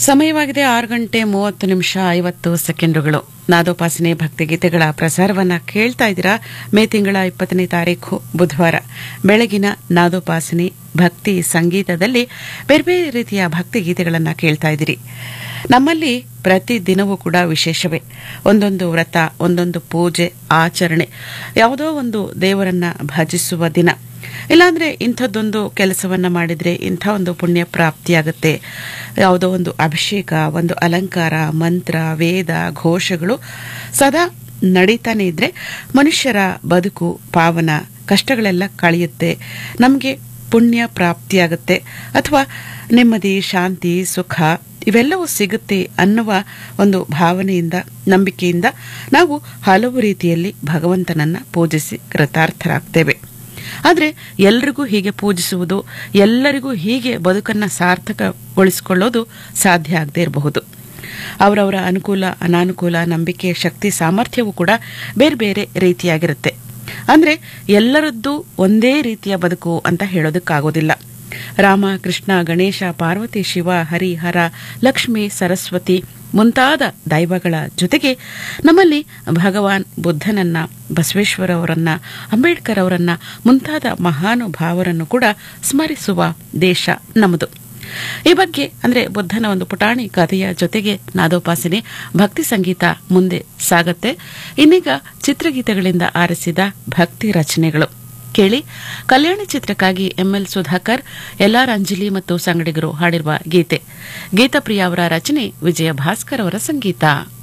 ಸಮಯವಾಗಿದೆ ಆರು ಗಂಟೆ ಮೂವತ್ತು ನಿಮಿಷ ಐವತ್ತು ಸೆಕೆಂಡುಗಳು ನಾದೋಪಾಸನೆ ಭಕ್ತಿಗೀತೆಗಳ ಪ್ರಸಾರವನ್ನ ಕೇಳ್ತಾ ಇದ್ದೀರಾ ಮೇ ತಿಂಗಳ ಇಪ್ಪತ್ತನೇ ತಾರೀಕು ಬುಧವಾರ ಬೆಳಗಿನ ನಾದೋಪಾಸನೆ ಭಕ್ತಿ ಸಂಗೀತದಲ್ಲಿ ಬೇರೆ ಬೇರೆ ರೀತಿಯ ಭಕ್ತಿ ಗೀತೆಗಳನ್ನ ಕೇಳ್ತಾ ಇದ್ದೀರಿ ನಮ್ಮಲ್ಲಿ ಪ್ರತಿ ದಿನವೂ ಕೂಡ ವಿಶೇಷವೇ ಒಂದೊಂದು ವ್ರತ ಒಂದೊಂದು ಪೂಜೆ ಆಚರಣೆ ಯಾವುದೋ ಒಂದು ದೇವರನ್ನ ಭಜಿಸುವ ದಿನ ಇಲ್ಲಾಂದ್ರೆ ಇಂಥದ್ದೊಂದು ಕೆಲಸವನ್ನ ಮಾಡಿದ್ರೆ ಇಂಥ ಒಂದು ಪುಣ್ಯ ಪ್ರಾಪ್ತಿಯಾಗುತ್ತೆ ಯಾವುದೋ ಒಂದು ಅಭಿಷೇಕ ಒಂದು ಅಲಂಕಾರ ಮಂತ್ರ ವೇದ ಘೋಷಗಳು ಸದಾ ನಡೀತಾನೆ ಇದ್ರೆ ಮನುಷ್ಯರ ಬದುಕು ಪಾವನ ಕಷ್ಟಗಳೆಲ್ಲ ಕಳೆಯುತ್ತೆ ನಮಗೆ ಪುಣ್ಯ ಪ್ರಾಪ್ತಿಯಾಗುತ್ತೆ ಅಥವಾ ನೆಮ್ಮದಿ ಶಾಂತಿ ಸುಖ ಇವೆಲ್ಲವೂ ಸಿಗುತ್ತೆ ಅನ್ನುವ ಒಂದು ಭಾವನೆಯಿಂದ ನಂಬಿಕೆಯಿಂದ ನಾವು ಹಲವು ರೀತಿಯಲ್ಲಿ ಭಗವಂತನನ್ನ ಪೂಜಿಸಿ ಕೃತಾರ್ಥರಾಗ್ತೇವೆ ಆದರೆ ಎಲ್ರಿಗೂ ಹೀಗೆ ಪೂಜಿಸುವುದು ಎಲ್ಲರಿಗೂ ಹೀಗೆ ಬದುಕನ್ನ ಸಾರ್ಥಕಗೊಳಿಸಿಕೊಳ್ಳೋದು ಸಾಧ್ಯ ಆಗದೇ ಇರಬಹುದು ಅವರವರ ಅನುಕೂಲ ಅನಾನುಕೂಲ ನಂಬಿಕೆ ಶಕ್ತಿ ಸಾಮರ್ಥ್ಯವೂ ಕೂಡ ಬೇರೆ ಬೇರೆ ರೀತಿಯಾಗಿರುತ್ತೆ ಅಂದ್ರೆ ಎಲ್ಲರದ್ದು ಒಂದೇ ರೀತಿಯ ಬದುಕು ಅಂತ ಹೇಳೋದಕ್ಕಾಗೋದಿಲ್ಲ ರಾಮ ಕೃಷ್ಣ ಗಣೇಶ ಪಾರ್ವತಿ ಶಿವ ಹರಿ ಹರ ಲಕ್ಷ್ಮಿ ಸರಸ್ವತಿ ಮುಂತಾದ ದೈವಗಳ ಜೊತೆಗೆ ನಮ್ಮಲ್ಲಿ ಭಗವಾನ್ ಬುದ್ಧನನ್ನ ಬಸವೇಶ್ವರ ಅವರನ್ನ ಅಂಬೇಡ್ಕರ್ ಅವರನ್ನ ಮುಂತಾದ ಮಹಾನುಭಾವರನ್ನು ಕೂಡ ಸ್ಮರಿಸುವ ದೇಶ ನಮ್ಮದು ಈ ಬಗ್ಗೆ ಅಂದ್ರೆ ಬುದ್ಧನ ಒಂದು ಪುಟಾಣಿ ಕಥೆಯ ಜೊತೆಗೆ ನಾದೋಪಾಸನೆ ಭಕ್ತಿ ಸಂಗೀತ ಮುಂದೆ ಸಾಗತ್ತೆ ಇನ್ನೀಗ ಚಿತ್ರಗೀತೆಗಳಿಂದ ಆರಿಸಿದ ಭಕ್ತಿ ರಚನೆಗಳು ಕೇಳಿ ಕಲ್ಯಾಣ ಚಿತ್ರಕ್ಕಾಗಿ ಎಂಎಲ್ ಸುಧಾಕರ್ ಎಲ್ಆರ್ ಅಂಜಲಿ ಮತ್ತು ಸಂಗಡಿಗರು ಹಾಡಿರುವ ಗೀತೆ ಗೀತಪ್ರಿಯ ಅವರ ರಚನೆ ವಿಜಯ ಭಾಸ್ಕರ್ ಅವರ ಸಂಗೀತ